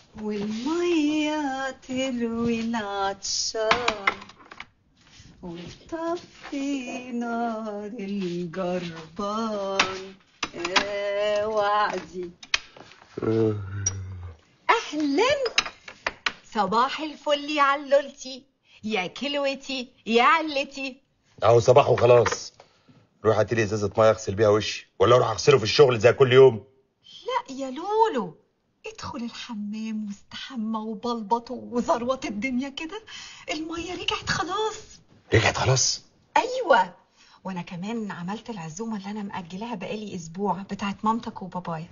والمية تروي العطشان وتطفي نار الجربان يا وعدي اهلا صباح الفل يا علولتي يا كلوتي يا علتي اهو صباح وخلاص روح هاتي لي ازازه ميه اغسل بيها وشي ولا اروح اغسله في الشغل زي كل يوم لا يا لولو ادخل الحمام واستحمى وبلبط وزروط الدنيا كده المية رجعت خلاص رجعت خلاص ايوه وانا كمان عملت العزومه اللي انا مأجلاها بقالي اسبوع بتاعت مامتك وبابايا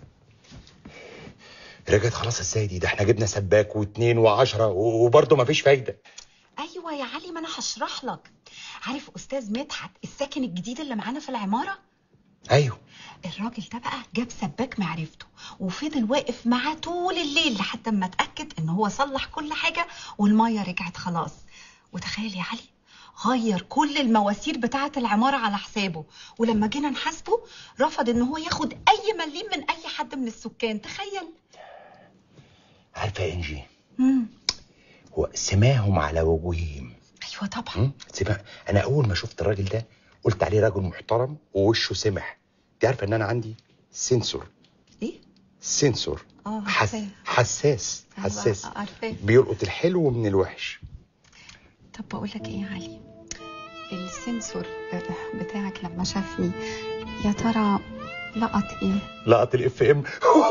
رجعت خلاص ازاي دي ده احنا جبنا سباك واتنين وعشرة و- وبرضه مفيش فايده ايوه يا علي ما انا هشرح لك عارف استاذ مدحت الساكن الجديد اللي معانا في العماره ايوه الراجل ده بقى جاب سباك معرفته وفضل واقف معاه طول الليل لحد ما اتاكد ان هو صلح كل حاجه والميه رجعت خلاص وتخيل يا علي غير كل المواسير بتاعه العماره على حسابه ولما جينا نحاسبه رفض ان هو ياخد اي مليم من اي حد من السكان تخيل عارفه يا انجي امم هو سماهم على وجوههم ايوه طبعا م? سمع انا اول ما شفت الراجل ده قلت عليه راجل محترم ووشه سمح انت عارفه ان انا عندي سنسور ايه سنسور اه حس... عارفاه. حساس أيوة، حساس عارفاه بيلقط الحلو من الوحش طب بقول لك ايه يا علي السنسور بتاعك لما شافني يا ترى لقط ايه لقط الاف ام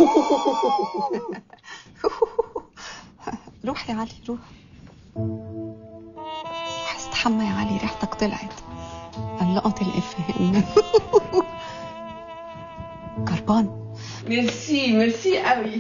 روح يا علي روح روح استحمى يا علي ريحتك طلعت لقط الاف ام كربان ميرسي ميرسي قوي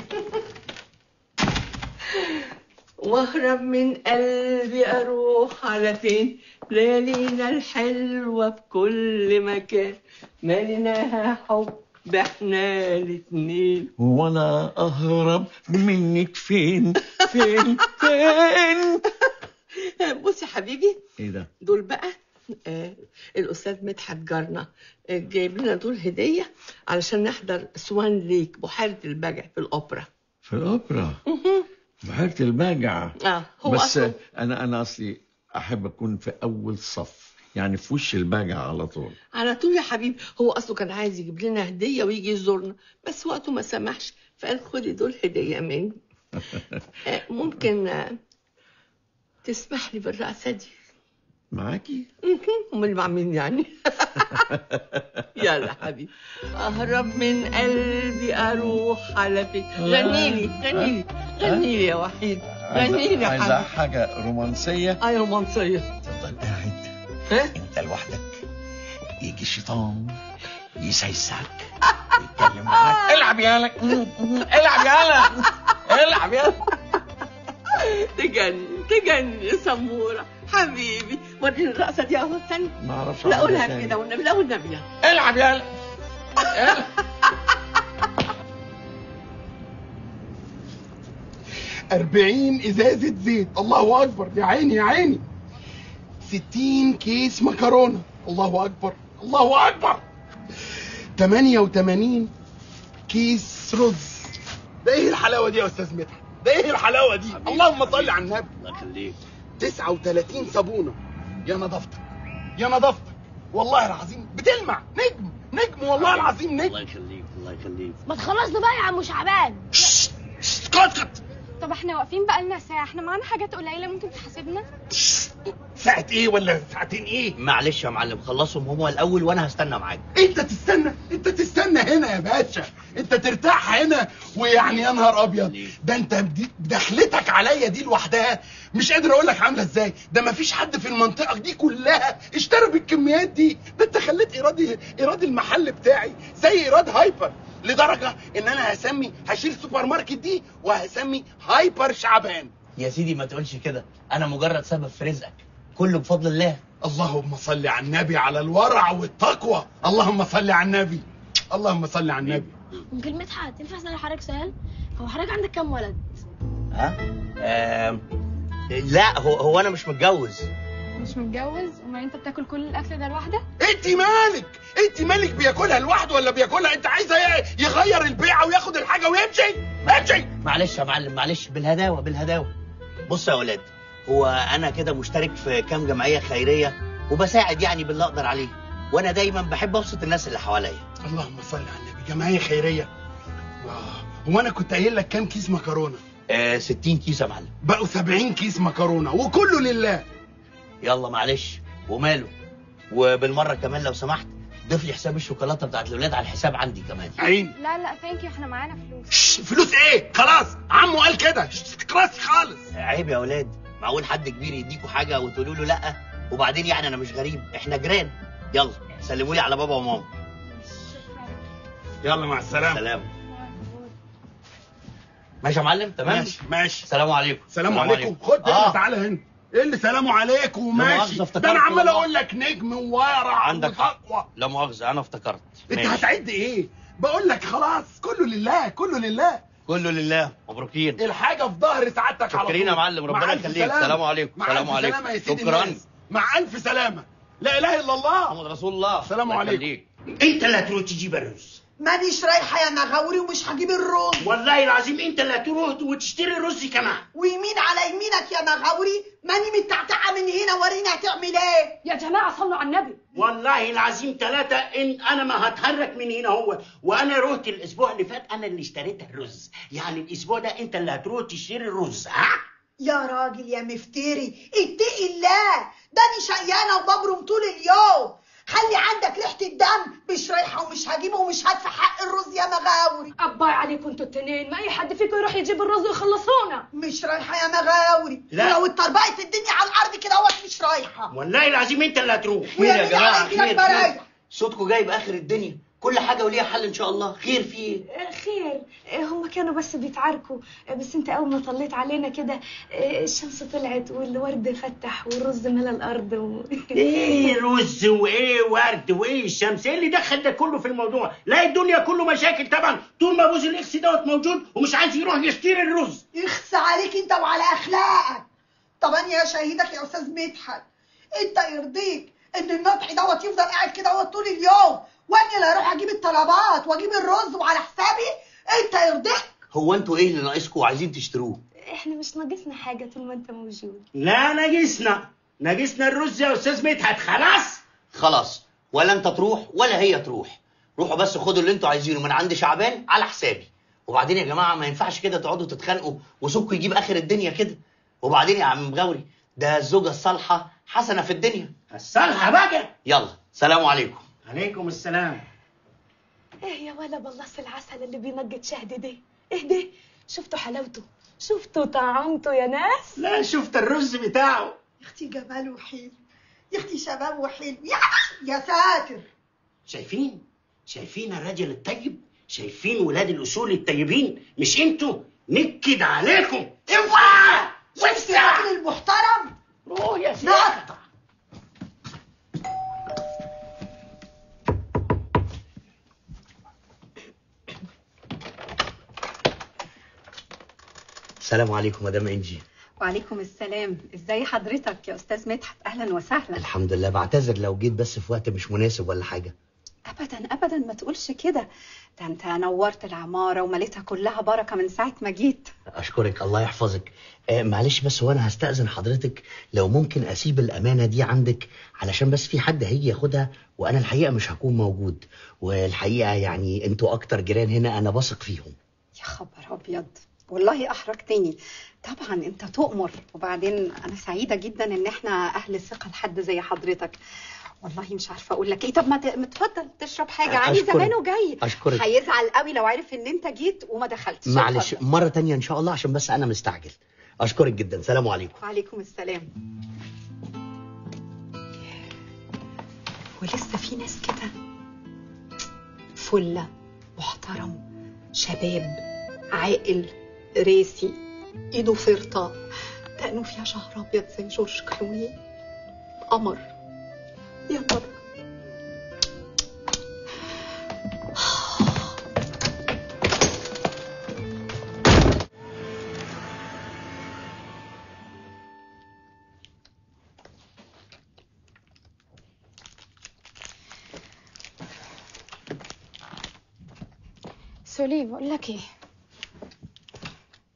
واهرب من قلبي اروح على فين ليالينا الحلوة في كل مكان مالناها حب احنا الاتنين وانا اهرب منك فين فين فين بص يا حبيبي ايه ده دول بقى آه الاستاذ مدحت جارنا آه جايب لنا دول هديه علشان نحضر سوان ليك بحيره البجع في الاوبرا في الاوبرا بحيرة البجع اه هو بس أصله انا انا اصلي احب اكون في اول صف يعني في وش البجع على طول على طول يا حبيبي هو اصله كان عايز يجيب لنا هديه ويجي يزورنا بس وقته ما سمحش فقال خدي دول هديه مني آه، ممكن آه، تسمح لي بالرقصه دي معاكي امال مع مين يعني يلا حبيبي اهرب من قلبي اروح على فين غني لي غني لي غني لي يا وحيد غني لي يا عايزة حبيبي حاجة رومانسية اي رومانسيه تفضل قاعد ها انت لوحدك يجي الشيطان يسيسك يتكلم معاك العب يالا العب يالا العب يالا تجنن تجنن يا سموره حبيبي وريني الرقصه دي اهو استنى ما اعرفش لا أعمل قولها تاني. كده والنبي لا والنبي يلا. العب يالا يلا. أربعين إزازة زيت الله أكبر يا عيني يا عيني ستين كيس مكرونة الله أكبر الله أكبر تمانية وتمانين كيس رز ده إيه الحلاوة دي يا أستاذ مدحت ده إيه الحلاوة دي اللهم صل على النبي الله يخليك تسعة وتلاتين صابونة يا نظافتك يا نظافتك والله العظيم بتلمع نجم نجم والله العظيم نجم يخليك الله يخليك ما تخلصنا بقى يا عم شعبان ششت، ششت، اسكت اسكت طب احنا واقفين بقى لنا ساعة احنا معانا حاجات قليلة ممكن تحاسبنا ششت، ساعة إيه ولا ساعتين إيه معلش يا معلم خلصهم هو الاول وانا هستنى معاك انت تستنى انت تستنى هنا يا باشا انت ترتاح هنا ويعني يا نهار ابيض ده انت بدي- دخلتك عليا دي لوحدها مش قادر اقول لك عامله ازاي ده ما فيش حد في المنطقه دي كلها اشترى بالكميات دي ده انت خليت ايرادي ايراد المحل بتاعي زي ايراد هايبر لدرجه ان انا هسمي هشيل سوبر ماركت دي وهسمي هايبر شعبان يا سيدي ما تقولش كده انا مجرد سبب في رزقك كله بفضل الله اللهم صل على النبي على الورع والتقوى اللهم صل على النبي اللهم صل على النبي ممكن مدحت ينفع اسال حضرتك سؤال هو حضرتك عندك كام ولد ها آم... لا هو هو انا مش متجوز مش متجوز امال انت بتاكل كل الاكل ده لوحدك انت مالك انت مالك بياكلها لوحده ولا بياكلها انت عايزه ايه يغير البيعه وياخد الحاجه ويمشي امشي معلش يا معلم معلش بالهداوه بالهداوه بص يا ولاد هو انا كده مشترك في كام جمعيه خيريه وبساعد يعني باللي اقدر عليه وانا دايما بحب ابسط الناس اللي حواليا اللهم صل على النبي جمعيه خيريه آه، هو انا كنت قايل لك كام كيس مكرونه آه 60 كيس يا معلم بقوا 70 كيس مكرونه وكله لله يلا معلش وماله وبالمره كمان لو سمحت ضيف لي حساب الشوكولاته بتاعت الاولاد على الحساب عندي كمان عين لا لا ثانك يو احنا معانا فلوس شش، فلوس ايه خلاص عمو قال كده شش، راسي خالص عيب يا ولاد معقول حد كبير يديكوا حاجه وتقولوا له لا وبعدين يعني انا مش غريب احنا جيران يلا سلموا لي على بابا وماما يلا مع السلامه سلام ماشي يا معلم تمام ماشي ماشي السلام عليكم سلام عليكم خد ده آه. تعالى هنا ايه اللي سلام عليكم مؤاخذة، وماشي افتكرت ده انا عمال والله. اقول لك نجم وورع عندك حق وتقوى لا مؤاخذه انا افتكرت انت ماشي. هتعد ايه بقول لك خلاص كله لله كله لله كله لله مبروكين الحاجه في ظهر سعادتك على طول شكرين يا معلم، ربنا مع ألف يخليك. سلامة. سلام عليكم. مع سلام ألف عليكم. سلامة يا سيدي شكراً. الناس. مع الف سلامه لا اله الا الله محمد رسول الله السلام الله عليكم. يخليك. انت اللي هتروح تجيب الرز مانيش رايحه يا مغاوري ومش هجيب الرز والله العظيم انت اللي هتروح وتشتري الرز كمان ويمين على يمينك يا مغاوري ماني متعتعه من هنا وريني هتعمل ايه يا جماعه صلوا على النبي والله العظيم ثلاثة ان انا ما هتحرك من هنا هو وانا رحت الاسبوع اللي فات انا اللي اشتريت الرز يعني الاسبوع ده انت اللي هتروح تشتري الرز ها يا راجل يا مفتري اتقي الله ده انا شقيانه وببرم طول اليوم خلي عندك ريحه الدم مش رايحه ومش هجيبه ومش هدفع حق الرز يا مغاوري اباي عليكم انتوا التنين ما اي حد فيكم يروح يجيب الرز ويخلصونا مش رايحه يا مغاوري لا. ولو اتطربقت الدنيا على الارض كده اهوت مش رايحه والله العظيم انت اللي هتروح خير يا ويمين جماعه على يمينك خير خير برايح صوتكم جاي باخر الدنيا كل حاجه وليها حل ان شاء الله خير في ايه آه، خير آه، هم كانوا بس بيتعاركوا آه، بس انت اول ما طليت علينا كده آه، الشمس طلعت والورد فتح والرز ملا الارض و... ايه رز وايه ورد وايه الشمس ايه اللي دخل ده كله في الموضوع لا الدنيا كله مشاكل طبعا طول ما بوز الاكس دوت موجود ومش عايز يروح يشتري الرز يخص عليك انت وعلى اخلاقك طبعا يا شهيدك يا استاذ مدحت انت يرضيك ان النطح دوت يفضل قاعد كده هو طول اليوم وانا اللي اروح اجيب الطلبات واجيب الرز وعلى حسابي انت يرضيك هو انتوا ايه اللي ناقصكم وعايزين تشتروه احنا مش ناقصنا حاجه طول ما انت موجود لا ناقصنا ناقصنا الرز يا استاذ مدحت خلاص خلاص ولا انت تروح ولا هي تروح روحوا بس خدوا اللي انتوا عايزينه من عند شعبان على حسابي وبعدين يا جماعه ما ينفعش كده تقعدوا تتخانقوا وسكوا يجيب اخر الدنيا كده وبعدين يا عم مغاوري ده الزوجه الصالحه حسنه في الدنيا الصلحه بقى يلا سلام عليكم عليكم السلام ايه يا ولا بلص العسل اللي بينقط شهد ده ايه ده شفتوا حلاوته شفتوا طعمته يا ناس لا شفت الرز بتاعه يا اختي جمال وحلو يا اختي شباب وحلو يا يا ساتر شايفين شايفين الراجل الطيب شايفين ولاد الاصول الطيبين مش انتوا نكد عليكم اوعى شفت الراجل المحترم روح يا سيدي نقطع السلام عليكم مدام انجي وعليكم السلام ازاي حضرتك يا استاذ مدحت اهلا وسهلا الحمد لله بعتذر لو جيت بس في وقت مش مناسب ولا حاجه ابدا ابدا ما تقولش كده ده انت نورت العماره ومليتها كلها بركه من ساعه ما جيت اشكرك الله يحفظك آه معلش بس وانا هستأذن حضرتك لو ممكن اسيب الامانه دي عندك علشان بس في حد هيجي ياخدها وانا الحقيقه مش هكون موجود والحقيقه يعني انتوا اكتر جيران هنا انا بثق فيهم يا خبر ابيض والله احرجتني طبعا انت تؤمر وبعدين انا سعيده جدا ان احنا اهل ثقه لحد زي حضرتك والله مش عارفه اقول لك ايه طب ما ت- ما تفضل تشرب حاجه علي أشكرك. زمانه جاي أشكرك. هيزعل قوي لو عرف ان انت جيت وما دخلتش معلش اتفضل. مره تانية ان شاء الله عشان بس انا مستعجل اشكرك جدا سلام عليكم وعليكم السلام ولسه في ناس كده فله محترم شباب عاقل راسي ايده فرطه دقنه فيها شهر ابيض زي جورج كلوني قمر يا ترى سولي بقول لك ايه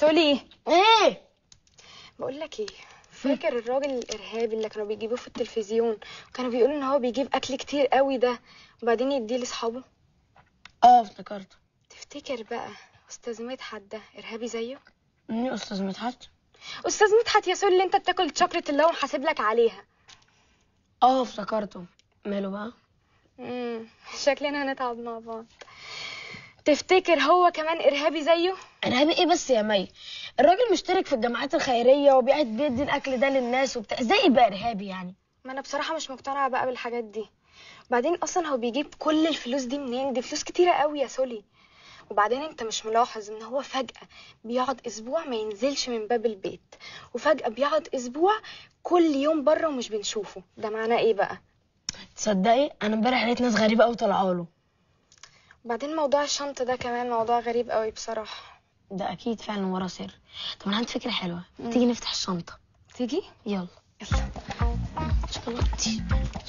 سولي ايه بقول لك ايه فاكر الراجل الارهابي اللي كانوا بيجيبوه في التلفزيون وكانوا بيقولوا ان هو بيجيب اكل كتير قوي ده وبعدين يديه لاصحابه اه افتكرته تفتكر بقى استاذ مدحت ده ارهابي زيه مين استاذ مدحت استاذ مدحت يا سولي اللي انت بتاكل شوكليت اللي هو حاسب لك عليها اه افتكرته ماله بقى امم شكلنا هنتعب مع بعض تفتكر هو كمان ارهابي زيه ارهابي ايه بس يا مي الراجل مشترك في الجمعيات الخيريه وبيقعد بيدي الاكل ده للناس وبتاع ازاي يبقى ارهابي يعني ما انا بصراحه مش مقتنعه بقى بالحاجات دي بعدين اصلا هو بيجيب كل الفلوس دي منين دي فلوس كتيره قوي يا سولي وبعدين انت مش ملاحظ ان هو فجأة بيقعد اسبوع ما ينزلش من باب البيت وفجأة بيقعد اسبوع كل يوم بره ومش بنشوفه ده معناه ايه بقى تصدقي انا امبارح لقيت ناس غريبه قوي طالعه له بعدين موضوع الشنطة ده كمان موضوع غريب قوي بصراحة ده اكيد فعلا وراه سر طب انا عندي فكره حلوه تيجي نفتح الشنطه تيجي يلا يلا شوكولاتي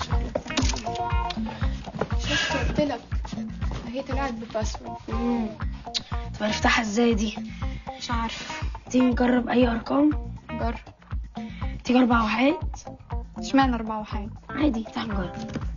شفت قلت لك هي طلعت بباسورد طب هنفتحها ازاي دي مش عارفه تيجي نجرب اي ارقام جرب تيجي اربع وحيد اشمعنى اربعة وحاجة عادي تعال نجرب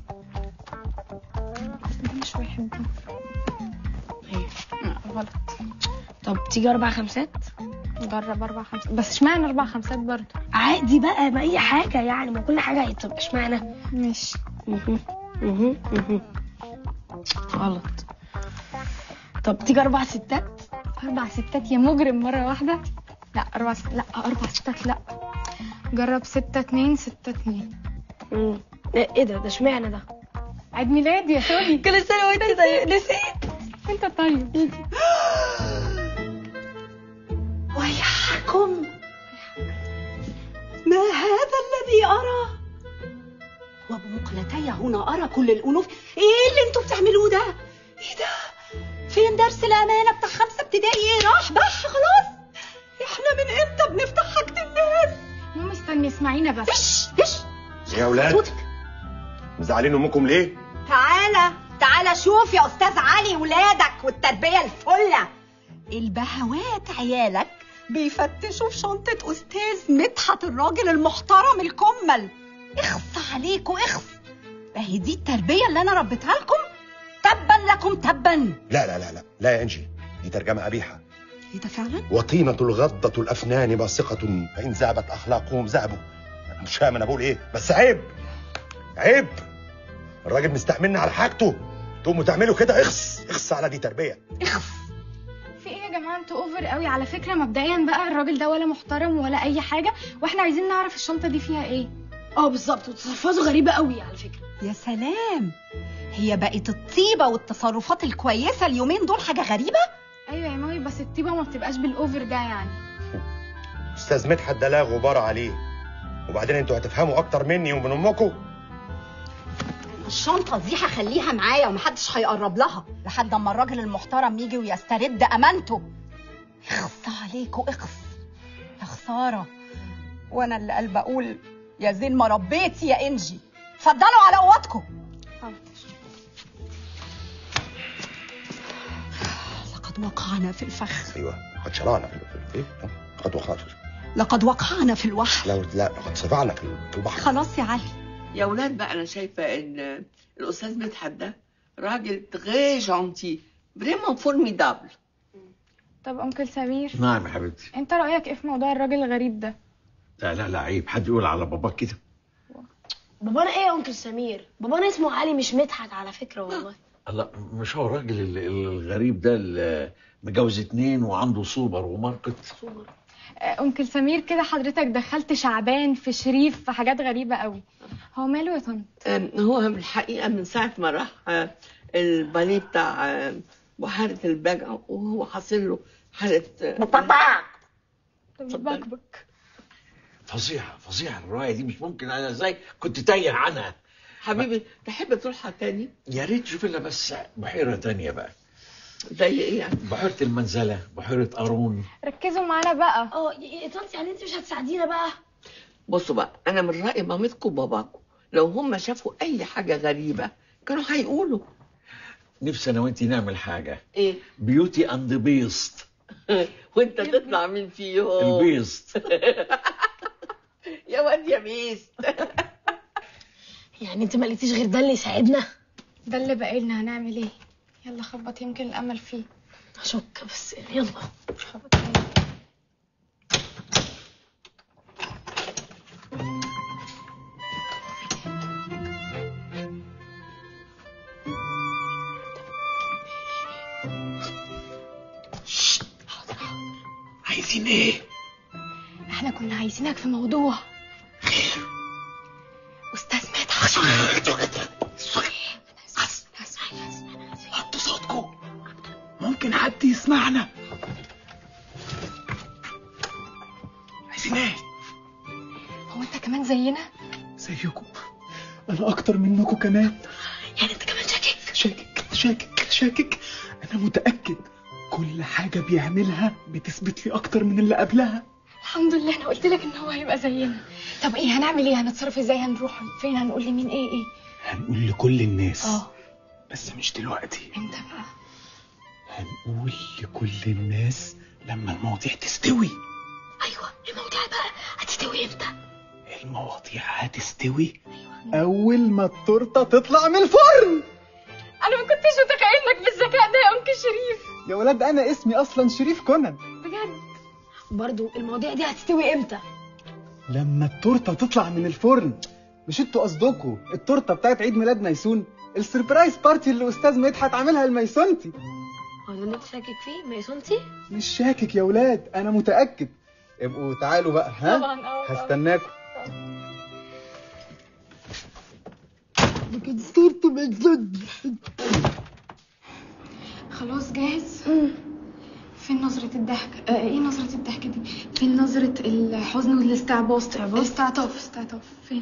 ده مش واحد ده ايوه لا، غلط طب تيجي اربع خمسات جرب اربع خمسات بس اشمعنى اربع خمسات برضه عادي بقى ما اي حاجه يعني ما كل حاجه هتبقى اشمعنى ماشي مهم. مهم. مهم. غلط طب تيجي اربع ستات اربع ستات يا مجرم مرة واحدة لا اربع ست... لا اربع ستات لا جرب ستة اتنين ستة اتنين مم. ايه إيه ده ده اشمعنى ده عيد ميلاد يا سولي كل سنه وانت طيب نسيت انت طيب ويحكم ما هذا الذي أرى وبمقلتي هنا أرى كل الأنوف إيه اللي انتوا بتعملوه ده إيه ده فين درس الأمانة بتاع خمسة ابتدائي إيه راح بح خلاص إحنا من إمتى بنفتح حاجة الناس ماما استني اسمعينا بس إيش إيش يا اولاد صوتك مزعلين امكم ليه تعالى تعالى شوف يا أستاذ علي ولادك والتربية الفلة البهوات عيالك بيفتشوا في شنطة أستاذ مدحت الراجل المحترم الكمل اخص عليكوا اخص اهي دي التربية اللي أنا ربيتها لكم تبا لكم تبا لا لا لا لا لا يا انجي دي ترجمه قبيحه ايه ده فعلا؟ وطينة الغضة الأفنان باسقة فإن ذهبت أخلاقهم ذهبوا مش فاهم أنا بقول إيه بس عيب عيب الراجل مستحملني على حاجته تقوموا تعملوا كده اخص اخص على دي تربية في ايه يا جماعه انتوا اوفر قوي على فكره مبدئيا بقى الراجل ده ولا محترم ولا اي حاجه واحنا عايزين نعرف الشنطه دي فيها ايه اه بالظبط وتصرفاته غريبه قوي على فكره يا سلام هي بقت الطيبة والتصرفات الكويسة اليومين دول حاجة غريبة؟ ايوه يا مامي بس الطيبه ما بتبقاش بالاوفر ده يعني أستاذ مدحت ده لا غبار عليه وبعدين انتوا هتفهموا أكتر مني ومن أمكم الشنطة دي هخليها معايا ومحدش هيقرب لها لحد اما الراجل المحترم يجي ويسترد امانته اخص عليكوا اخص يا خسارة وانا اللي قلب اقول يا زين ما ربيتي يا انجي اتفضلوا على اوضتكم لقد وقعنا في الفخ أيوه قد شرعنا في في- إيه؟ قد وقعنا في لقد وقعنا في الوحل لا لا قد سبعنا في في البحر خلاص يا علي يا ولاد بقى انا شايفه ان الاستاذ مدحت ده راجل تغي جونتي فريمون فورميدابل طب انكل سمير نعم يا حبيبتي انت رايك ايه في موضوع الراجل الغريب ده لا لا لا عيب حد يقول على باباك كده بابانا ايه يا انكل سمير بابانا اسمه علي مش مدحت على فكره والله لا مش هو الراجل ال- ال- الغريب ده اللي متجوز اتنين وعنده سوبر وماركت آه، انكل سمير كده حضرتك دخلت شعبان في شريف في حاجات غريبه قوي هو ماله يا طنط أم، هو الحقيقه من ساعه ما راح آه، الباليه بتاع آه، بحيره البجع وهو حاصل له حاله آه، طب بكبك فظيعة فظيعة الرواية دي مش ممكن أنا إزاي كنت تايه عنها حبيبي تحب تروحها تاني يا ريت تشوف لنا بس بحيرة تانية بقى زي ايه يعني بحيرة المنزلة بحيرة قارون ركزوا معانا بقى اه يا يا طنط يعني انت مش هتساعدينا بقى بصوا بقى انا من راي مامتكم وباباكم لو هم شافوا اي حاجه غريبه كانوا هيقولوا نفسي أنا وأنتي نعمل حاجة ايه بيوتي أند بيست وانت تطلع مين فيهم البيست يا واد يا بيست يعني انت ما لقيتيش غير ده اللي يساعدنا ده اللي باقي لنا هنعمل ايه يلا خبط يمكن الامل فيه اشك بس يلا خبط تاني. عايزين ايه احنا كنا عايزينك في موضوع استاذ مدحت حطوا صوتكم ممكن حد يسمعنا عايزين ايه هو انت كمان زينا زيكم انا اكتر منكم كمان يعني انت كمان شاكك شاكك شاكك شاكك انا متاكد كل حاجه بيعملها بتثبت لي اكتر من اللي قبلها الحمد لله انا قلت لك ان هو هيبقى زينا طب ايه هنعمل ايه هنتصرف ازاي هنروح فين هنقول لمين ايه ايه هنقول لكل الناس اه بس مش دلوقتي امتى بقى هنقول لكل الناس لما المواضيع تستوي ايوه المواضيع بقى هتستوي امتى المواضيع هتستوي اول ما التورته تطلع من الفرن انا ما كنتش متخيل انك بالذكاء ده يا انكل شريف يا ولاد انا اسمي اصلا شريف كونان بجد برضو المواضيع دي هتستوي امتى لما التورته تطلع من الفرن مش انتوا قصدكوا التورته بتاعت عيد ميلاد ميسون السربرايز بارتي اللي استاذ مدحت عاملها لميسونتي هو ده اللي انت شاكك فيه ميسونتي مش شاكك يا ولاد انا متاكد ابقوا تعالوا بقى ها طبعا اه طبعاً. هستناكم التورته ميسونتي خلاص جاهز فين نظرة الضحك آه ايه نظرة الضحك دي فين نظرة الحزن والاستعباط استعباط استعطاف استعطاف فين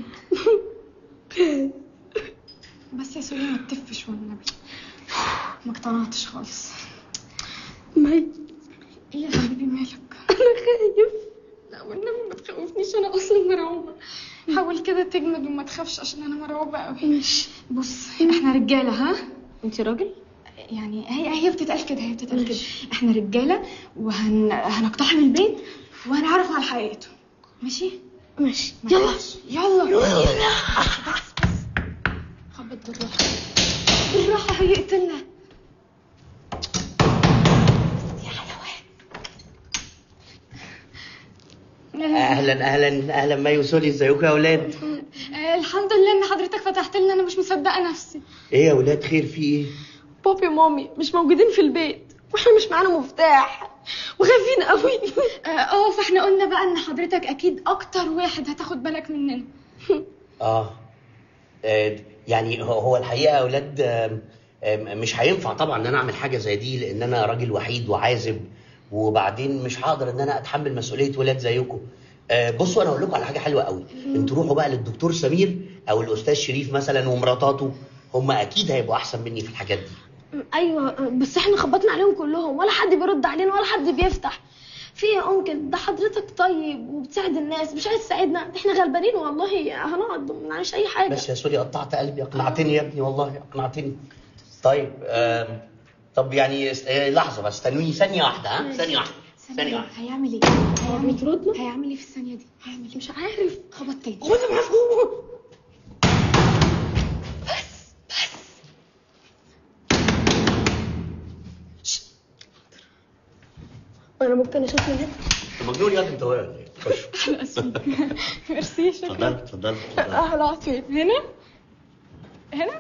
بس يا سوري ما تتفش والنبي ما اقتنعتش خالص مي ايه يا حبيبي مالك انا خايف لا والنبي ما تخوفنيش انا اصلا مرعوبة حاول كده تجمد وما تخافش عشان انا مرعوبة قوي بص احنا رجالة ها انت راجل يعني هي هي بتتقال كده هي بتتقال كده احنا رجاله وهن هنقتحم البيت وهنعرف على حقيقته ماشي ماشي يلا يلا يلا خبط بالراحه بالراحه هيقتلنا يا حلوان اهلا اهلا اهلا ماي وسولي ازيكم يا اولاد آه، الحمد لله ان حضرتك فتحت لنا انا مش مصدقه نفسي ايه يا اولاد خير في ايه بابي ومامي مش موجودين في البيت واحنا مش معانا مفتاح وخايفين قوي اه آه، فاحنا قلنا بقى ان حضرتك اكيد اكتر واحد هتاخد بالك مننا اه آه، يعني هو- هو الحقيقه يا اولاد آم، آم، مش هينفع طبعا ان انا اعمل حاجه زي دي لان انا راجل وحيد وعازب وبعدين مش هقدر ان انا اتحمل مسؤوليه ولاد زيكم آه، بصوا انا اقول لكم على حاجه حلوه قوي انتوا روحوا بقى للدكتور سمير او الاستاذ شريف مثلا ومراتاته هم اكيد هيبقوا احسن مني في الحاجات دي ايوه بس احنا خبطنا عليهم كلهم ولا حد بيرد علينا ولا حد بيفتح في ايه يا انكل ده حضرتك طيب وبتساعد الناس مش عايز تساعدنا ده احنا غلبانين والله هنقعد ما نعملش اي حاجه بس يا سوري قطعت قلبي اقنعتني يا ابني والله اقنعتني طيب آم، طب يعني اس- آه، لحظه بس استنوني ثانيه واحده ها ثانيه واحده ثانيه واحده هيعمل ايه؟ هيعمل هيعمل ايه في الثانية دي؟ هيعمل ايه؟ مش عارف خبط تاني هو انا مفهوم انا ممكن اشوف من هنا مجنون يا ابني انت ولا ايه؟ خش انا اسفة ميرسي شكرا اتفضل اتفضل اتفضل هقعد فين؟ هنا؟ هنا؟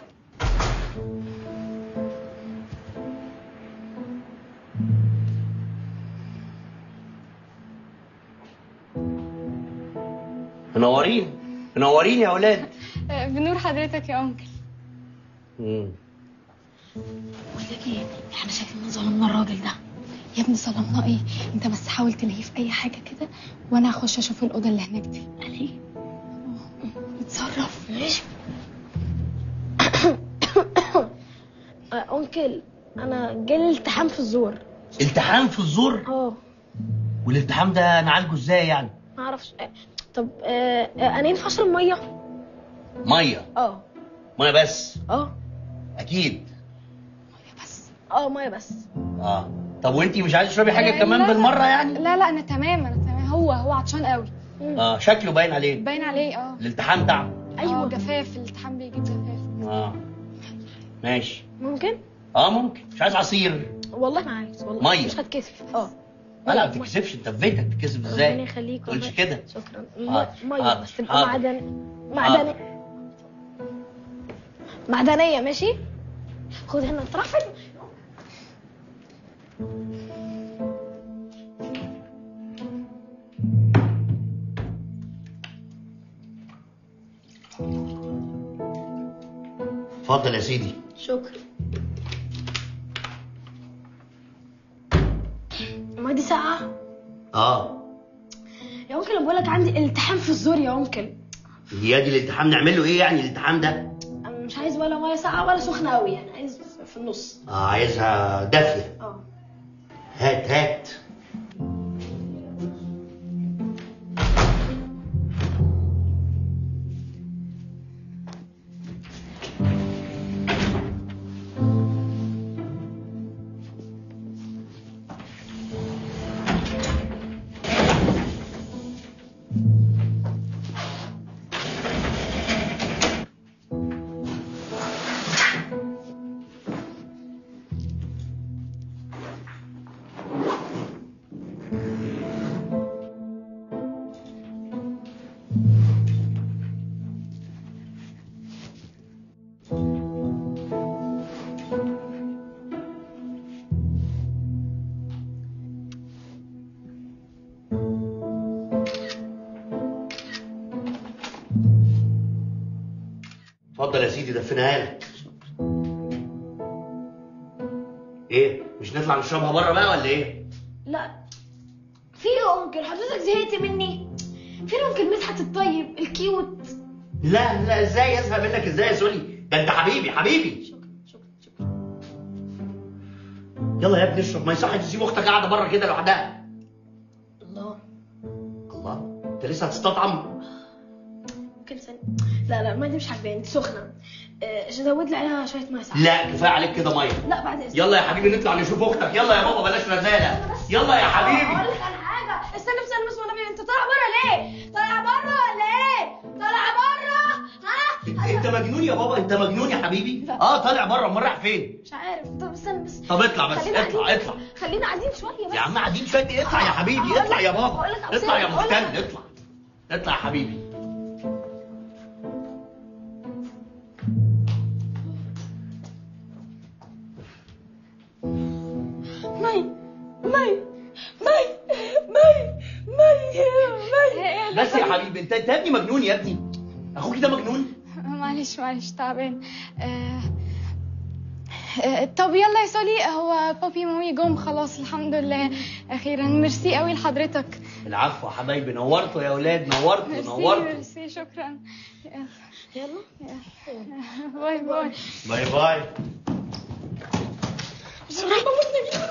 منورين منورين يا اولاد آه، بنور حضرتك يا انكل مم. بقول لك ايه احنا شكلنا ظلمنا الراجل ده يا ابني ظلمنا ايه انت بس حاول تلاقيه في اي حاجه كده وانا هخش اشوف الاوضه اللي هناك دي عليه اتصرف ماشي آه، انكل انا جالي التحام في الزور التحام في الزور اه والالتحام ده نعالجه ازاي يعني ما اعرفش آه، طب آه، آه، انا ينفع اشرب ميه ميه اه ميه بس اه اكيد اه ميه بس اه طب وانت مش عايزه تشربي حاجه لا، كمان لا. بالمره يعني لا لا انا تمام انا تمام هو هو عطشان قوي اه شكله باين عليه باين عليه اه الالتحام تعب ايوه جفاف الالتحام بيجيب جفاف اه ماشي ممكن اه ممكن مش عايز عصير والله ما عايز والله مية. مش هتكسف اه لا لا ما تتكسفش انت في بيتك تتكسف ربنا ازاي؟ يخليك ما تقولش والله. كده شكرا حاضر، م- ميه حاضر، بس تبقى حاضر. معدن معدنية معدنية ماشي خد هنا انت رايح فين اتفضل يا سيدي شكرا ما دي ساعة اه يا انكل بقول لك عندي التحام في الزور يا انكل هي دي الالتحام نعمل له ايه يعني الالتحام ده؟ انا مش عايز ولا ميه ساقعة ولا سخنة قوي يعني عايز في النص اه عايزها دافيه اه هات هات اتفضل يا سيدي دفنها لك ايه مش نطلع نشربها بره بقى ولا ايه لا في يا انكل حضرتك زهقت مني فين انكل مدحت الطيب الكيوت لا لا ازاي ازهق منك ازاي يا سولي ده انت حبيبي حبيبي يلا يا ابني اشرب ما يصحش تسيب اختك قاعده بره كده لوحدها الله الله انت لسه هتستطعم ممكن ثانية لا لا المية دي مش عاجباني دي سخنة آه، زود لي عليها شوية مية ساقعة لا كفايه عليك كده ميه لا بعد اذنك يلا يا حبيبي نطلع نشوف اختك يلا يا بابا بلاش رزاله يلا يا حبيبي اقول لك على حاجة استنى استنى بس والنبي انت طالع بره ليه؟ طالع بره ولا ايه؟ طالع بره ها؟ انت مجنون يا بابا انت مجنون يا حبيبي اه طالع بره امال رايح فين مش عارف طب استنى بس طب اطلع بس خلينا اطلع قاعدين- اطلع خلينا قاعدين شوية بس يا عم قاعدين شويه إيه؟ اطلع يا حبيبي هقول اطلع يا لك- بابا هقول لك على اطلع يا سر، هقول لك- مختل اطلع اطلع يا حبيبي مي مي مي مي مي بس يا حبيبي انت انت يا ابني مجنون يا ابني اخوك ده مجنون معلش معلش تعبان آه، آه، طب يلا يا سولي هو بابي ومامي جم خلاص الحمد لله اخيرا ميرسي قوي لحضرتك العفو يا حبايبي نورتوا يا اولاد نورتوا ميرسي نورتوا ميرسي شكرا يلا يلا باي باي باي باي بسرعة بموت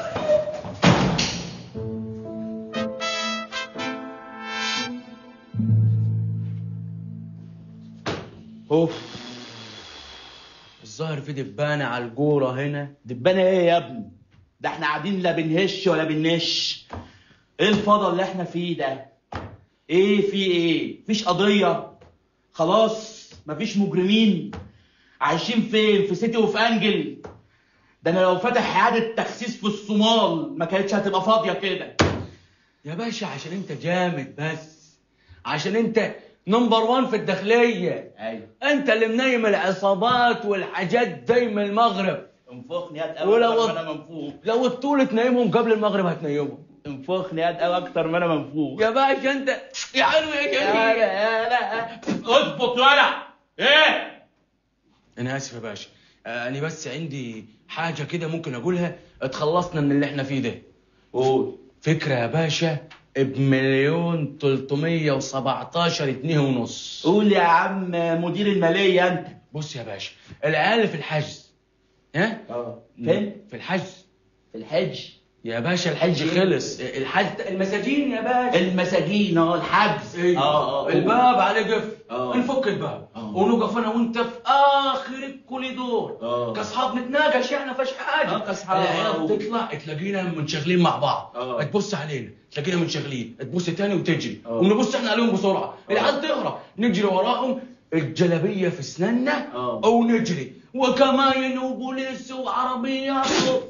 اوف الظاهر في دبانة على الجورة هنا دبانة ايه يا ابني ده احنا قاعدين لا بنهش ولا بننش ايه الفضل اللي احنا فيه ده ايه في ايه مفيش قضية خلاص مفيش مجرمين عايشين فين في سيتي اوف انجل ده انا لو فاتح اعادة تخسيس في الصومال ما كانتش هتبقى فاضية كده يا باشا عشان انت جامد بس عشان انت نمبر وان في الداخلية ايوه انت اللي منيم العصابات والحاجات زي من المغرب انفخني يا قد ولو اكتر ما انا منفوخ لو الطول تنيمهم قبل المغرب هتنيمهم انفخني يا قد اكتر ما انا منفوخ يا باشا انت يا حلو يا جميل يا لا اضبط ولا ايه انا اسف يا باشا آه، انا بس عندي حاجه كده ممكن اقولها اتخلصنا من اللي احنا فيه ده قول فكره يا باشا بمليون 317 جنيه ونص قول يا عم مدير الماليه انت بص يا باشا العيال في الحجز ها اه فين في الحجز في الحج يا باشا الحج خلص الحج المساجين يا باشا المساجين اه الحجز إيه؟ اه اه الباب عليه قفل آه. نفك الباب اه ونقف انا وانت في اخر الكوريدور كاصحاب نتناقش يعني ما فيش حاجه آه، كأصحاب. العيال تطلع تلاقينا منشغلين مع بعض تبص علينا تلاقينا منشغلين تبص تاني وتجري ونبص احنا عليهم بسرعه العيال تهرب نجري وراهم الجلابيه في اسناننا او نجري وكماين وبوليس وعربيات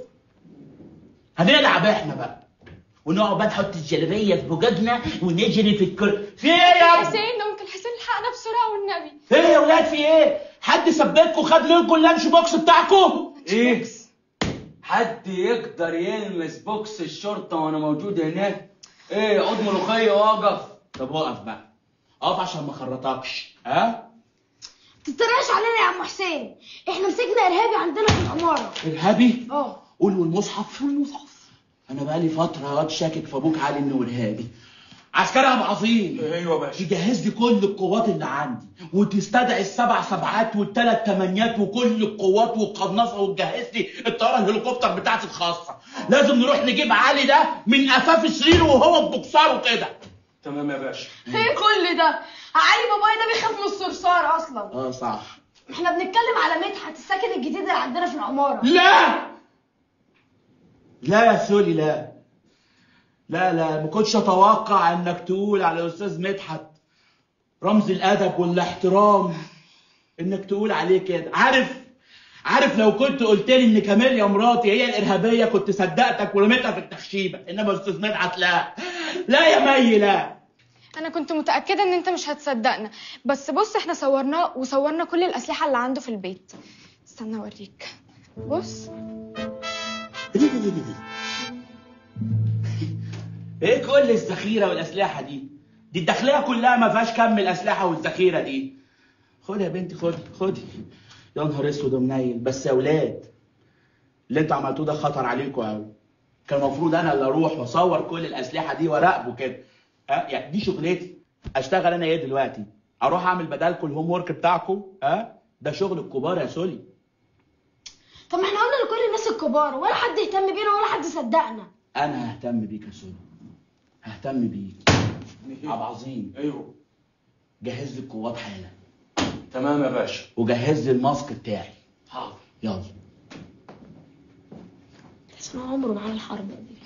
هنلعب احنا بقى ونقعد بقى نحط الجلابيه في بوجاجنا ونجري في الكل في ايه يا ابني؟ حسين ده ممكن حسين الحقنا بسرعه والنبي ايه يا ولاد في ايه؟ حد ثبتكم خد منكم اللانش بوكس بتاعكم؟ ايه حد يقدر يلمس بوكس الشرطه وانا موجود هناك ايه عود ملوخيه واقف طب وقف بقى اقف عشان ما خرطكش ها؟ تتريقش علينا يا عم حسين احنا مسكنا ارهابي عندنا في العماره ارهابي؟ اه قول والمصحف والمصحف انا بقالي فتره واد شاكك في ابوك علي انه ارهابي عسكري ابو عظيم ايوه باشا تجهز لي كل القوات اللي عندي وتستدعي السبع سبعات والثلاث تمانيات وكل القوات والقناصه وتجهز لي الطياره الهليكوبتر بتاعتي الخاصه لازم نروح نجيب علي ده من قفاف سريره وهو ببوكساره كده تمام يا باشا ايه كل ده علي بابايا ده بيخاف من الصرصار اصلا اه صح احنا بنتكلم على مدحت الساكن الجديد اللي عندنا في العماره لا لا يا سولي لا لا لا ما كنتش اتوقع انك تقول على الاستاذ مدحت رمز الادب والاحترام انك تقول عليه كده عارف عارف لو كنت قلت لي ان كاميليا مراتي هي الارهابيه كنت صدقتك ورميتها في التخشيبه انما استاذ مدحت لا لا يا مي لا انا كنت متاكده ان انت مش هتصدقنا بس بص احنا صورناه وصورنا كل الاسلحه اللي عنده في البيت استنى اوريك بص ايه كل الذخيره والاسلحه دي دي الداخليه كلها ما فيهاش كم الاسلحه والذخيره دي خدي يا بنتي خدي خدي يا نهار اسود ومنيل بس يا ولاد اللي انتوا عملتوه ده خطر عليكم قوي كان المفروض انا اللي اروح واصور كل الاسلحه دي واراقبه كده ها يعني دي شغلتي اشتغل انا ايه دلوقتي اروح اعمل بدالكم الهوم ورك بتاعكم ها ده شغل الكبار يا سولي طب ما احنا قلنا لكل الناس الكبار ولا حد يهتم بينا ولا حد صدقنا انا ههتم بيك يا سولي ههتم بيك عبد عظيم ايوه جهز لي القوات حالا تمام يا باشا وجهز لي الماسك بتاعي حاضر يلا بس انا عمره معانا الحرب دي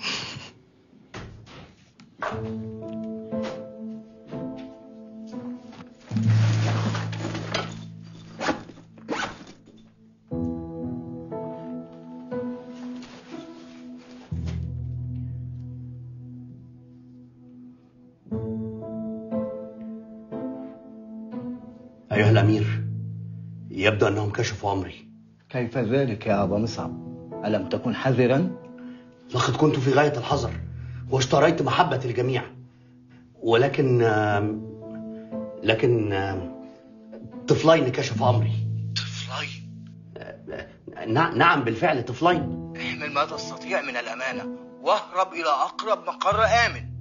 أيها الأمير يبدو أنهم كشفوا أمري كيف ذلك يا أبا مصعب ألم تكن حذرا لقد كنت في غاية الحذر واشتريت محبة الجميع ولكن آم، لكن آم، طفلين كشف أمري طفلين نع- نعم بالفعل طفلين احمل ما تستطيع من الأمانة واهرب إلى أقرب مقر آمن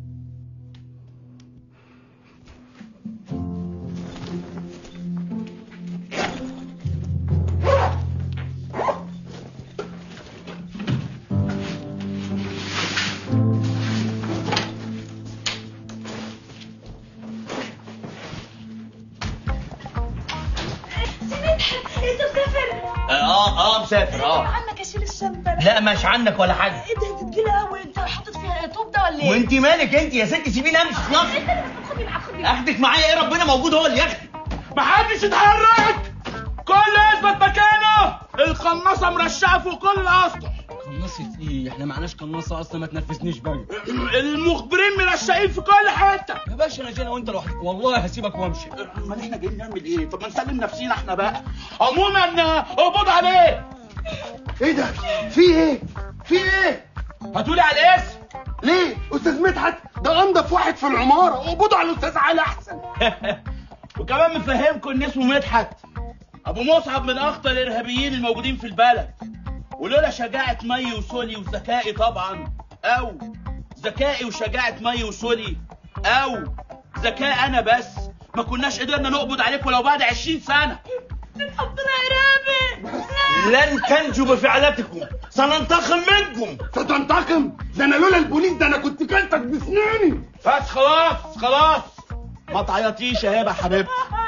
مدحت انت مسافر اه اه مسافر اه عنك اشيل الشنطه لا مش عنك ولا حاجة ايه ده انت تقيله قوي انت حاطط فيها طوب ده ولا ايه؟ وانت مالك انت يا ستي سيبيني امشي خلاص انت اللي المفروض خدي معاك خدي معاك اخدك معايا ايه ربنا موجود هو اللي ياخدك محدش يتحرك كله يثبت مكانه القناصه مرشقه فوق كل الاسطح قناصة ايه؟ احنا معناش قناصة اصلا ما تنفذنيش بقى المخبرين مرشقين في كل حته يا باشا انا جاي انا وانت لوحدك والله هسيبك وامشي امال احنا جايين نعمل ايه طب ما نسلم نفسينا احنا بقى عموما اقبض عليه ايه ده في ايه في ايه هتقولي على الاسم ليه استاذ مدحت ده انضف واحد في العماره قبضوا على الاستاذ علي احسن وكمان مفهمكم ان اسمه مدحت ابو مصعب من اخطر الارهابيين الموجودين في البلد ولولا شجاعه مي وسولي وذكائي طبعا او ذكائي وشجاعه مي وسولي او ذكاء انا بس ما كناش قدرنا نقبض عليكم لو بعد 20 سنه ربنا ارهابي لن تنجوا بفعلتكم سننتقم منكم ستنتقم ده انا لولا البوليس ده انا كنت كلتك بسناني بس خلاص خلاص ما تعيطيش يا هبه حبيبتي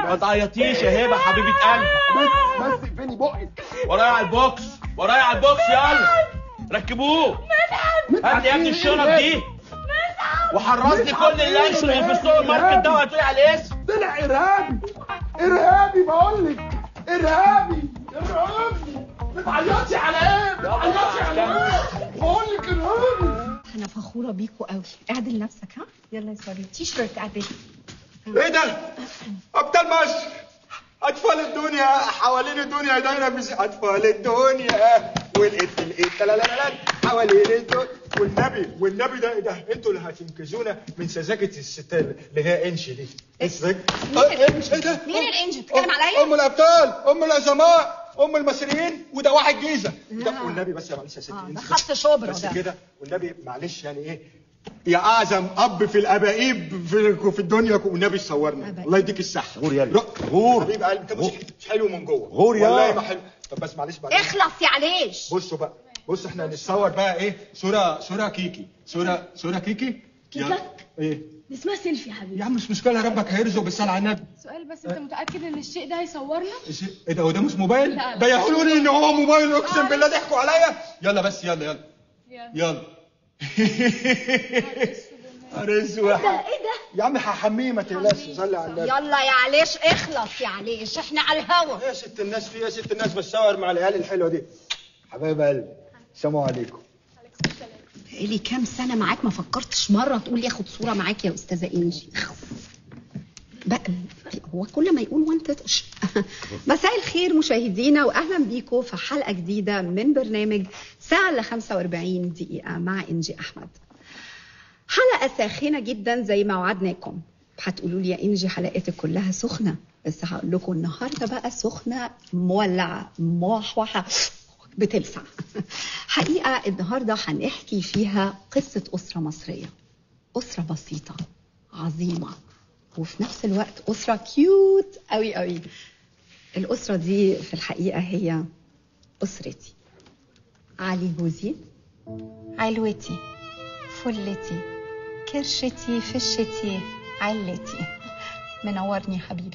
ما تعيطيش يا هبه حبيبه قلبي بس بس اقفلي بقك ورايا على البوكس ورايا على البوكس يلا ركبوه هات لي يا ابني الشنط دي وحرص لي كل اللانش اللي في السوبر ماركت ده وهتقولي على الاسم طلع ارهابي ارهابي بقول لك ارهابي ارهابي بتعيطي على ايه بتعيطي على ايه بقول لك ارهابي انا فخوره بيكوا قوي اعدل نفسك ها يلا يا سوري تي شيرت اعدل ايه ده؟ ابطال مصر اطفال الدنيا حوالين الدنيا دايره مش اطفال الدنيا والقت القت لا لا لا لا حوالين الدنيا والنبي والنبي ده ده انتوا اللي هتنقذونا من سذاجه الست اللي هي انش دي السذاجة ايه ده؟ مين الانجل بتتكلم عليا ام الابطال ام العظماء ام المصريين وده واحد جيزه ده والنبي بس يا معلش يا ست ده انسي خط شبرا بس ده. كده والنبي معلش يعني ايه يا اعظم اب في الابائيب في, في الدنيا والنبي صورنا الله يديك الصحه غور يلا غور حبيب قلبي انت مش مش حلو من جوه غور يا. والله ما حلو طب بس معلش معلش اخلص يا عليش بصوا بقى بص احنا هنتصور بقى ايه صوره صوره كيكي صوره صوره كيكي يلا. ايه دي اسمها سيلفي يا حبيبي يا عم مش مشكله ربك هيرزق بالصلاه على النبي سؤال بس انت متاكد ان الشيء ده هيصورنا إيش- ايه ده هو ده مش موبايل لا، لا. ده يقولوا لي ان هو موبايل اقسم بالله ضحكوا عليا يلا بس يلا يلا يلا نهار اسود ايه ده يا عم هحميه ما تقلقش صلي على النبي يلا يا عليش اخلص يا عليش احنا على الهوا يا ست الناس في يا ست الناس بتصور مع العيال الحلوه دي حبايب قلبي السلام عليكم بقالي كام سنه معاك ما فكرتش مره تقول لي اخد صوره معاك يا استاذه انجي بقى هو كل ما يقول وانت تقش مساء الخير مشاهدينا واهلا بيكم في حلقه جديده من برنامج ساعه الا 45 دقيقه مع انجي احمد حلقه ساخنه جدا زي ما وعدناكم هتقولوا لي يا انجي حلقاتك كلها سخنه بس هقول لكم النهارده بقى سخنه مولعه موحوحه بتلسع حقيقه النهارده هنحكي فيها قصه اسره مصريه اسره بسيطه عظيمه وفي نفس الوقت اسره كيوت قوي قوي الاسره دي في الحقيقه هي اسرتي علي جوزي علوتي فلتي كرشتي فشتي علتي منورني حبيبي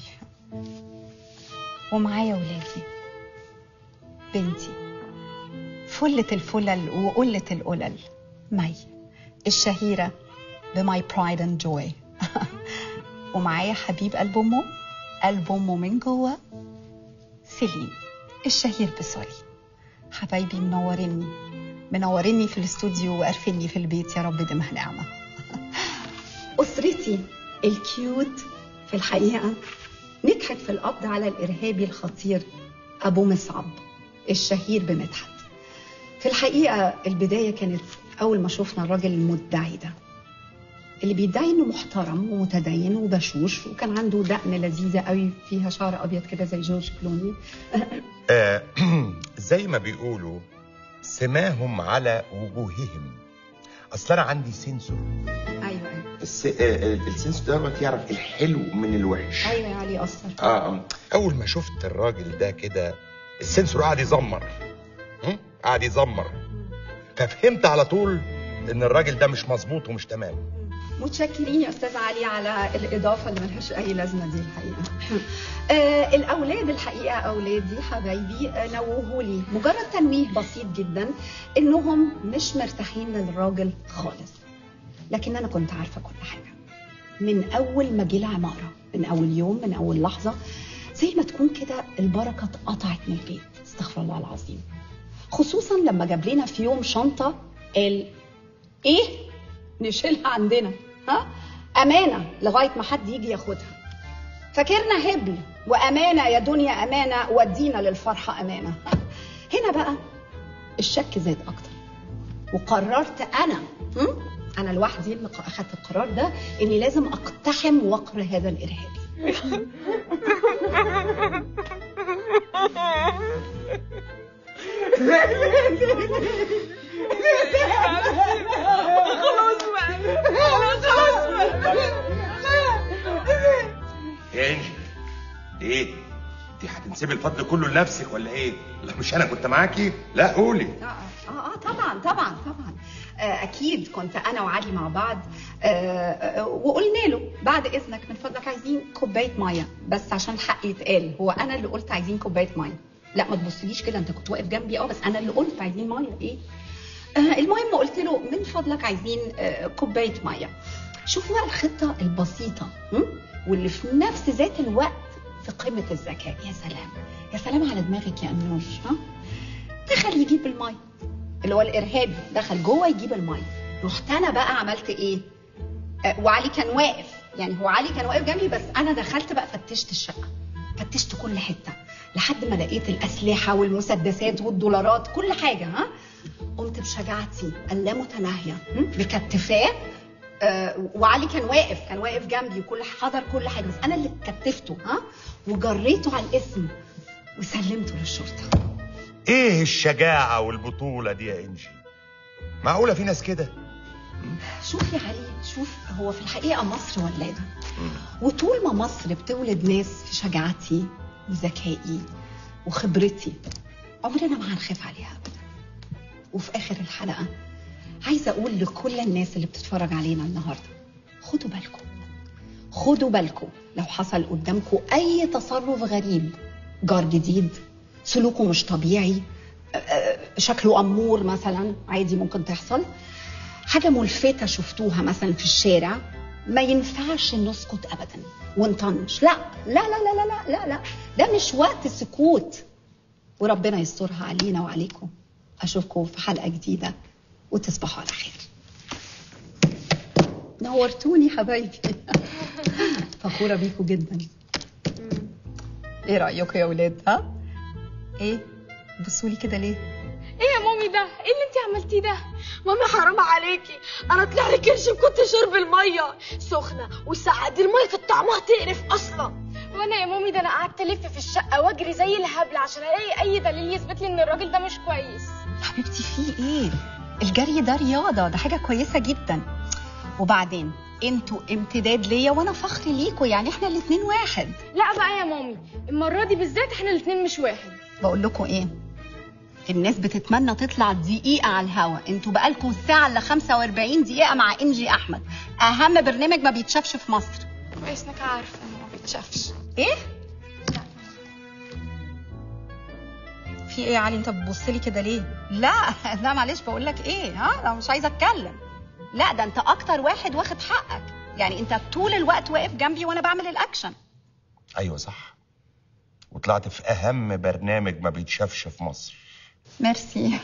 ومعايا ولادي بنتي فلة الفلل وقلة القلل مي الشهيرة بماي برايد اند جوي ومعايا حبيب قلب امه قلب امه من جوه سليم الشهير بسوري حبايبي منوريني منوريني في الاستوديو وقرفني في البيت يا رب دمها نعمة أسرتي الكيوت في الحقيقة نجحت في القبض على الإرهابي الخطير أبو مصعب الشهير بمدحت في الحقيقة البداية كانت أول ما شفنا الراجل المدعي ده اللي بيدعي انه محترم ومتدين وبشوش وكان عنده دقن لذيذه قوي فيها شعر ابيض كده زي جورج كلوني آه زي ما بيقولوا سماهم على وجوههم اصل انا عندي سنسور ايوه ايوه بس السنسور دوت يعرف الحلو من الوحش ايوه يا علي اثر اه اول ما شفت الراجل ده كده السنسور قعد يزمر هم؟ قعد يزمر ففهمت على طول ان الراجل ده مش مظبوط ومش تمام متشكرين يا استاذ علي على الاضافه اللي ملهاش اي لازمه دي الحقيقه آه الاولاد الحقيقه اولادي حبايبي آه نوهوا لي مجرد تنويه بسيط جدا انهم مش مرتاحين للراجل خالص لكن انا كنت عارفه كل حاجه من اول ما جه العماره من اول يوم من اول لحظه زي ما تكون كده البركه اتقطعت من البيت استغفر الله العظيم خصوصا لما جاب لنا في يوم شنطه ال ايه نشيلها عندنا ها امانه لغايه ما حد يجي ياخدها فاكرنا هبل وامانه يا دنيا امانه ودينا للفرحه امانه هنا بقى الشك زاد اكتر وقررت انا هم؟ انا لوحدي اللي اخذت القرار ده اني لازم اقتحم وقر هذا الارهابي خلاص بقى خلاص خلاص يا انجي ايه دي هتنسبي الفضل كله لنفسك ولا ايه لا مش انا كنت معاكي لا قولي اه اه طبعا طبعا طبعا آه، اكيد كنت انا وعلي مع بعض آه، آه، وقلنا له بعد اذنك من فضلك عايزين كوبايه ميه بس عشان الحق يتقال هو انا اللي قلت عايزين كوبايه ميه لا ما تبصليش كده انت كنت واقف جنبي اه بس انا اللي قلت عايزين ميه ايه آه، المهم قلت له من فضلك عايزين آه، كوبايه ميه شوف بقى الخطه البسيطه م? واللي في نفس ذات الوقت في قمه الذكاء يا سلام يا سلام على دماغك يا انوش ها دخل يجيب الميه اللي هو الارهابي دخل جوه يجيب الميه رحت انا بقى عملت ايه آه، وعلي كان واقف يعني هو علي كان واقف جنبي بس انا دخلت بقى فتشت الشقه فتشت كل حته لحد ما لقيت الاسلحه والمسدسات والدولارات كل حاجه ها قمت بشجاعتي اللامتناهيه م? مكتفاه آه، وعلي كان واقف كان واقف جنبي وكل حضر كل حاجه بس انا اللي كتفته ها وجريته على الاسم وسلمته للشرطه ايه الشجاعة والبطولة دي يا انجي معقولة في ناس كده شوف يا علي شوف هو في الحقيقه مصر ولاده وطول ما مصر بتولد ناس في شجاعتي وذكائي وخبرتي عمرنا ما هنخاف عليها ابدا وفي اخر الحلقه عايزه اقول لكل الناس اللي بتتفرج علينا النهارده خدوا بالكم خدوا بالكم لو حصل قدامكم اي تصرف غريب جار جديد سلوكه مش طبيعي آه، آه، شكله امور مثلا عادي ممكن تحصل حاجه ملفته شفتوها مثلا في الشارع ما ينفعش نسكت ابدا ونطنش لا لا لا لا لا لا لا, لا. ده مش وقت السكوت وربنا يسترها علينا وعليكم اشوفكم في حلقه جديده وتصبحوا على خير نورتوني حبايبي فخوره بيكم جدا ايه رايكم يا ولاد ها ايه بصوا لي كده ليه ايه يا مامي ده ايه اللي انت عملتيه ده مامي حرام عليكي انا طلع لي كرش كنت شرب الميه سخنه وساقعه دي الميه كانت طعمها تقرف اصلا وانا يا مامي ده انا قعدت الف في الشقه واجري زي الهبل عشان الاقي اي دليل يثبت لي ان الراجل ده مش كويس حبيبتي في ايه الجري ده رياضه ده حاجه كويسه جدا وبعدين انتوا امتداد ليا وانا فخر ليكوا يعني احنا الاتنين واحد لا بقى يا مامي المره دي بالذات احنا الاتنين مش واحد بقول لكم ايه الناس بتتمنى تطلع دقيقة على الهوا انتوا بقالكم الساعة الا 45 دقيقة مع انجي احمد اهم برنامج ما بيتشافش في مصر كويس انك عارفه انه ما بيتشافش ايه في ايه يا علي انت بتبص لي كده ليه لا لا معلش بقول لك ايه ها انا مش عايزه اتكلم لا ده انت اكتر واحد واخد حقك يعني انت طول الوقت واقف جنبي وانا بعمل الاكشن ايوه صح وطلعت في اهم برنامج ما بيتشافش في مصر ميرسي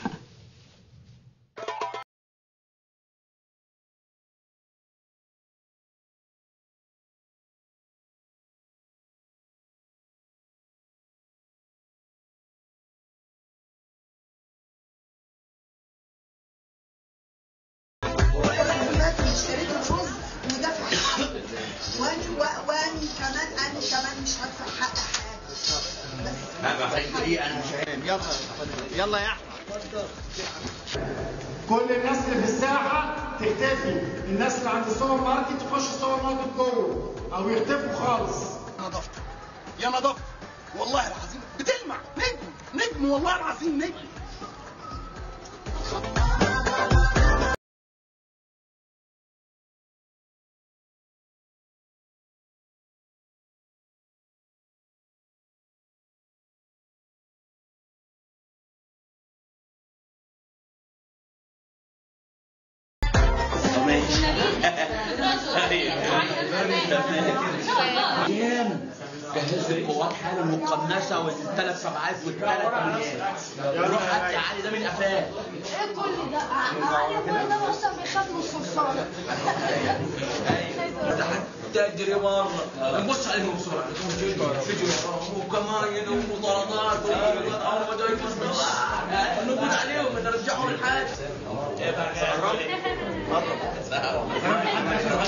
دلوقتي اشتريت الرز ودفع حقه واني و- واني كمان انا كمان مش هدفع حق حاجه انا مش عارف يلا يلا يا احمد كل الناس اللي في الساحه تختفي الناس اللي عند السوبر ماركت تخش السوبر ماركت جوه او يختفوا خالص نظافة يا نظافة والله العظيم بتلمع نجم نجم والله العظيم نجم جامد جهز القوات حالا مقنصه والثلاث سبعات والثلاث ثمانيات روح هات يا علي ده من قفاه ايه كل ده علي ابويا ده اصلا بيخاف من الصرصار تجري مره نبص عليهم بسرعه فيديو وكمان ومطاردات نبص عليهم نرجعهم الحاج